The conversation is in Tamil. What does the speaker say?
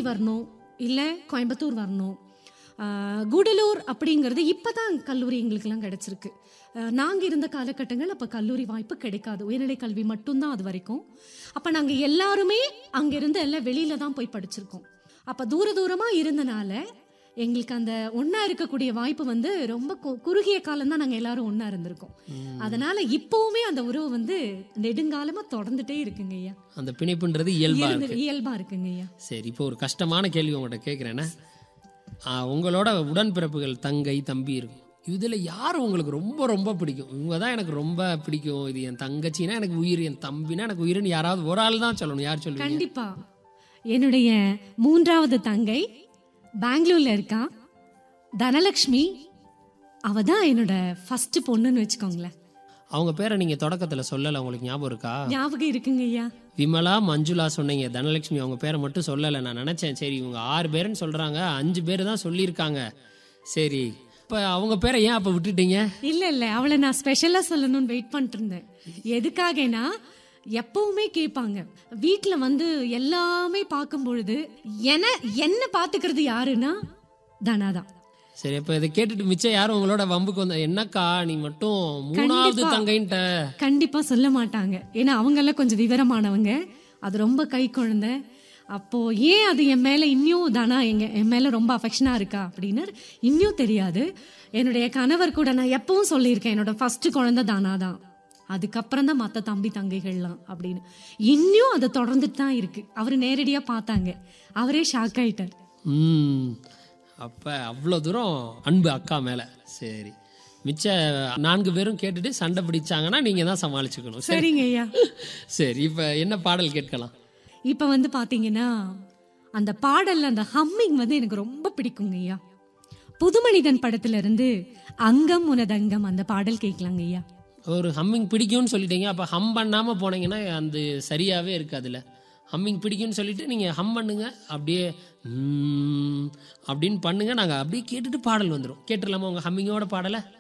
வரணும் இல்லை கோயம்புத்தூர் வரணும் ஆஹ் கூடலூர் அப்படிங்கிறது இப்போ தான் கல்லூரி எங்களுக்கெல்லாம் கிடச்சிருக்கு நாங்கள் இருந்த காலகட்டங்கள் அப்போ கல்லூரி வாய்ப்பு கிடைக்காது உயர்நிலை கல்வி மட்டும்தான் அது வரைக்கும் அப்போ நாங்கள் எல்லாருமே அங்கேருந்து எல்லாம் வெளியில தான் போய் படிச்சிருக்கோம் அப்போ தூர தூரமாக இருந்தனால எங்களுக்கு அந்த ஒன்றா இருக்கக்கூடிய வாய்ப்பு வந்து ரொம்ப கு- குறுகிய காலம் தான் நாங்கள் எல்லாரும் ஒன்றா இருந்திருக்கோம் அதனால இப்போவுமே அந்த உறவு வந்து நெடுங்காலமாக தொடர்ந்துட்டே இருக்குங்க ஐயா அந்த பிணைப்புன்றது இயல்பா இருந்து- இருக்கு இயல்பா இருக்குங்க ஐயா சரி இப்போ ஒரு கஷ்டமான கேள்வி உங்கள்கிட்ட கேட்குறேன்னா உங்களோட உடன்பிறப்புகள் தங்கை தம்பி இருக்கும் இதில் யார் உங்களுக்கு ரொம்ப ரொம்ப பிடிக்கும் இவங்க தான் எனக்கு ரொம்ப பிடிக்கும் இது என் தங்கச்சினா எனக்கு உயிர் என் தம்பினா எனக்கு உயிர்னு யாராவது ஒரு ஆள் தான் சொல்லணும் யார் சொல்லுவீங்க கண்டிப்பா என்னுடைய மூன்றாவது தங்கை பெங்களூர்ல இருக்கா தனலக்ஷ்மி அவ தான் என்னோட ஃபர்ஸ்ட் பொண்ணுன்னு வச்சுக்கோங்களேன் அவங்க பேரை நீங்கள் தொடக்கத்தில் சொல்லலை உங்களுக்கு ஞாபகம் இருக்கா ஞாபகம் இருக்குங்க ஐயா விமலா மஞ்சுளா சொன்னீங்க தனலட்சுமி அவங்க பேரை மட்டும் சொல்லலை நான் நினச்சேன் சரி இவங்க ஆறு பேருன்னு சொல்கிறாங்க அஞ்சு பேர் தான் சொல்லியிருக்காங்க சரி இப்போ அவங்க பேரை ஏன் அப்போ விட்டுட்டீங்க இல்ல இல்ல அவளை நான் ஸ்பெஷலா சொல்லணும்னு வெயிட் பண்ணிட்டு இருந்தேன் எதுக்காகனா எப்பவுமே கேட்பாங்க வீட்ல வந்து எல்லாமே பார்க்கும் பொழுது என என்ன பாத்துக்கிறது யாருன்னா தனாதான் சரி அப்போ இதை கேட்டுட்டு மிச்சம் யாரும் உங்களோட வம்புக்கு வந்த என்னக்கா நீ மட்டும் மூணாவது கண்டிப்பா. தங்கைன்ட்ட கண்டிப்பா சொல்ல மாட்டாங்க ஏன்னா அவங்கெல்லாம் கொஞ்சம் விவரமானவங்க அது ரொம்ப கை குழந்தை அப்போ ஏன் அது என் மேல இன்னும் தானா எங்க என் மேல ரொம்ப அஃபெக்ஷனா இருக்கா அப்படின்னு இன்னும் தெரியாது என்னுடைய கணவர் கூட நான் எப்பவும் சொல்லியிருக்கேன் என்னோட ஃபர்ஸ்ட் குழந்தை தானா தான் அதுக்கப்புறம் தான் மற்ற தம்பி தங்கைகள்லாம் அப்படின்னு இன்னும் அது தொடர்ந்துட்டு தான் இருக்கு அவர் நேரடியா பார்த்தாங்க அவரே ஷாக் ஆயிட்டார் ம் அப்போ அவ்வளோ தூரம் அன்பு அக்கா மேலே சரி மிச்ச நான்கு பேரும் கேட்டுட்டு சண்டை பிடிச்சாங்கன்னா நீங்கள் தான் சமாளிச்சுக்கணும் சரி சரிங்க ஐயா சரி இப்போ என்ன பாடல் கேட்கலாம் இப்ப வந்து பாத்தீங்கன்னா அந்த பாடல்ல அந்த ஹம்மிங் வந்து எனக்கு ரொம்ப பிடிக்குங்க ஐயா புதுமனிதன் படத்துல இருந்து அங்கம் உனதங்கம் அந்த பாடல் கேட்கலாங்க ஐயா ஒரு ஹம்மிங் பிடிக்கும்னு சொல்லிட்டீங்க அப்போ ஹம் பண்ணாமல் போனீங்கன்னா அந்த சரியாகவே இருக்காதுல்ல ஹம்மிங் பிடிக்கும்னு சொல்லிட்டு நீங்கள் ஹம் பண்ணுங்க அப்படியே ம், அப்படின்னு பண்ணுங்க நாங்கள் அப்படியே கேட்டுட்டு பாடல் வந்துடும் கேட்டுடலாமா உங்கள் ஹம்மிங்கோட பாடலை